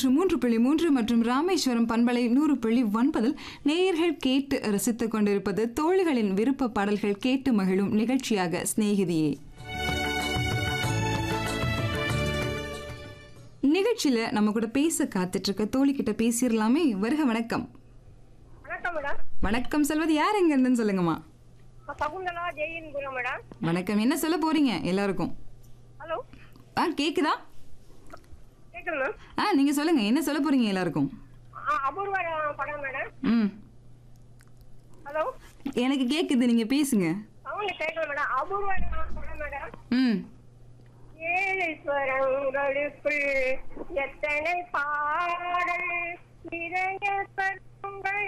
நூற்று மூன்று புள்ளி மூன்று மற்றும் ராமேஸ்வரம் பண்பலை நூறு புள்ளி ஒன்பதில் நேயர்கள் கேட்டு ரசித்துக் கொண்டிருப்பது தோழிகளின் விருப்ப பாடல்கள் கேட்டு மகிழும் நிகழ்ச்சியாக சிநேகிதியே நிகழ்ச்சியில நம்ம கூட பேச காத்துட்டு இருக்க தோழி கிட்ட பேசிடலாமே வருக வணக்கம் வணக்கம் மேடம் வணக்கம் சொல்வது யார் எங்க இருந்துன்னு சொல்லுங்கம்மா நான் சகுந்தலா ஜெயின்புரம் மேடம் வணக்கம் என்ன சொல்ல போறீங்க எல்லாருக்கும் ஹலோ ஆ கேக்குதா கேட்குது மேம் ஆ நீங்க சொல்லுங்க என்ன சொல்ல போறீங்க எல்லாருக்கும் ஆ, அபூர்வ படம் மேடம் ம் ஹலோ எனக்கு கேக்குது நீங்க பேசுங்க அவங்க கேட்கல மேடம் அபூர்வ படம் மேடம் ம் ஏழீஸ்வரங்களுக்குள் எத்தனை பாடல் நிறைய பருவங்கள்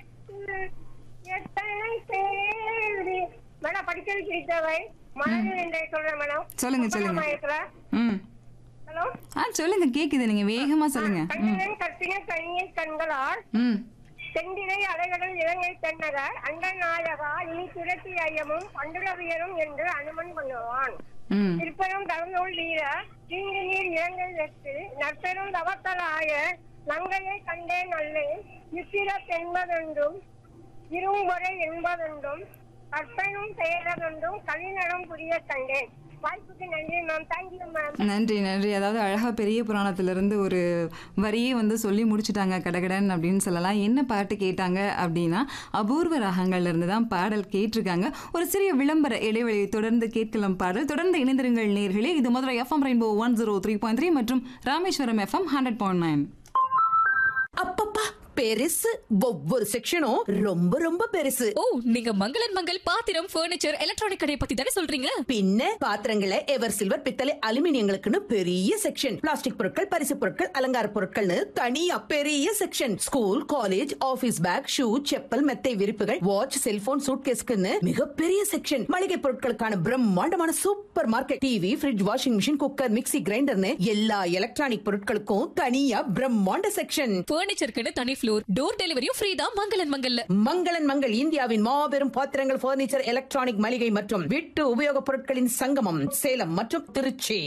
எத்தனை கேள்வி மேடம் படிக்க வைக்கிறவை மனதில் என்றே சொல்றேன் மேடம் சொல்லுங்க, சொல்லுங்க. அப்புறமா ம் ஹலோ ஆ சொல்லுங்க கேக்குது நீங்க வேகமா சொல்லுங்க ம் கண்ணியன் கத்தின கண்ணியை கண்களால் ம் செந்தினை அலைகடல் இலங்கை தென்னக அண்ட நாயகா இனி துரத்தி ஐயமும் பண்டுரவியரும் என்று அனுமன் பண்ணுவான் ம் திருப்பெரும் தவநூல் வீர தீங்கு நீர் இலங்கை வெற்று நற்பெரும் தவத்தலாய நங்கையை கண்டே நல்லேன் நித்திர என்பதென்றும் இரும்பொறை என்பதென்றும் கற்பனும் பெயரதென்றும் கலிநடம் புரிய கண்டேன் வாய்ப்புக்கு நன்றி மேம் தேங்க்யூ மேம் நன்றி நன்றி அதாவது அழகா பெரிய புராணத்திலிருந்து ஒரு வரியே வந்து சொல்லி முடிச்சிட்டாங்க கடகடன் அப்படின்னு சொல்லலாம் என்ன பாட்டு கேட்டாங்க அப்படின்னா அபூர்வ ராகங்கள்ல இருந்து தான் பாடல் கேட்டிருக்காங்க ஒரு சிறிய விளம்பர இடைவெளியை தொடர்ந்து கேட்கலாம் பாடல் தொடர்ந்து இணைந்திருங்கள் நேர்களே இது Madurai FM rainbow one zero three point three மற்றும் Rameswaram FM hundred point nine அப்பப்பா பெருசு ஒவ்வொரு செக்ஷனும் ரொம்ப ரொம்ப பெருசு ஓ நீங்க மங்களன் மங்கள் பாத்திரம் ஃபர்னிச்சர் எலக்ட்ரானிக் கடையை பத்தி தானே சொல்றீங்க பின்ன பாத்திரங்களை எவர் சில்வர் பித்தளை அலுமினியங்களுக்குன்னு பெரிய செக்ஷன் பிளாஸ்டிக் பொருட்கள் பரிசு பொருட்கள் அலங்கார பொருட்கள்னு தனியா பெரிய section school college office bag shoe chappal மெத்தை விரிப்புகள் வாட்ச் செல்போன் சூட்கேஸ்க்குன்னு மிகப்பெரிய செக்ஷன் மளிகை பொருட்களுக்கான பிரம்மாண்டமான super market TV fridge washing machine cooker mixie கிரைண்டர்னு எல்லா எலக்ட்ரானிக் பொருட்களுக்கும் தனியா பிரம்மாண்ட செக்ஷன் ஃபர்னிச்சருக்குன்னு தனி ஃப்ளோர் டோர் டெலிவரியும் ஃப்ரீ தான் மங்களன் மங்கல்ல மங்களன் மங்கள் இந்தியாவின் மாபெரும் பாத்திரங்கள் பர்னிச்சர் எலக்ட்ரானிக் மளிகை மற்றும் வீட்டு உபயோகப் பொருட்களின் சங்கமம் சேலம் மற்றும் திருச்சி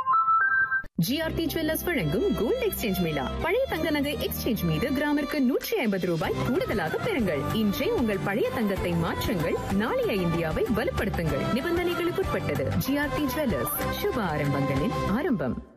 ஜிஆர்டி ஜுவல்லர்ஸ் வழங்கும் கோல்ட் எக்ஸ்சேஞ்ச் மேளா பழைய தங்க நகை எக்ஸ்சேஞ்ச் மீது கிராமிற்கு நூற்றி ஐம்பது ரூபாய் கூடுதலாக பெறுங்கள் இன்றே உங்கள் பழைய தங்கத்தை மாற்றுங்கள் நாளைய இந்தியாவை வலுப்படுத்துங்கள் நிபந்தனைகளுக்குட்பட்டது ஜிஆர்டி ஜுவல்லர்ஸ் சுப ஆரம்பங்களின் ஆரம்பம்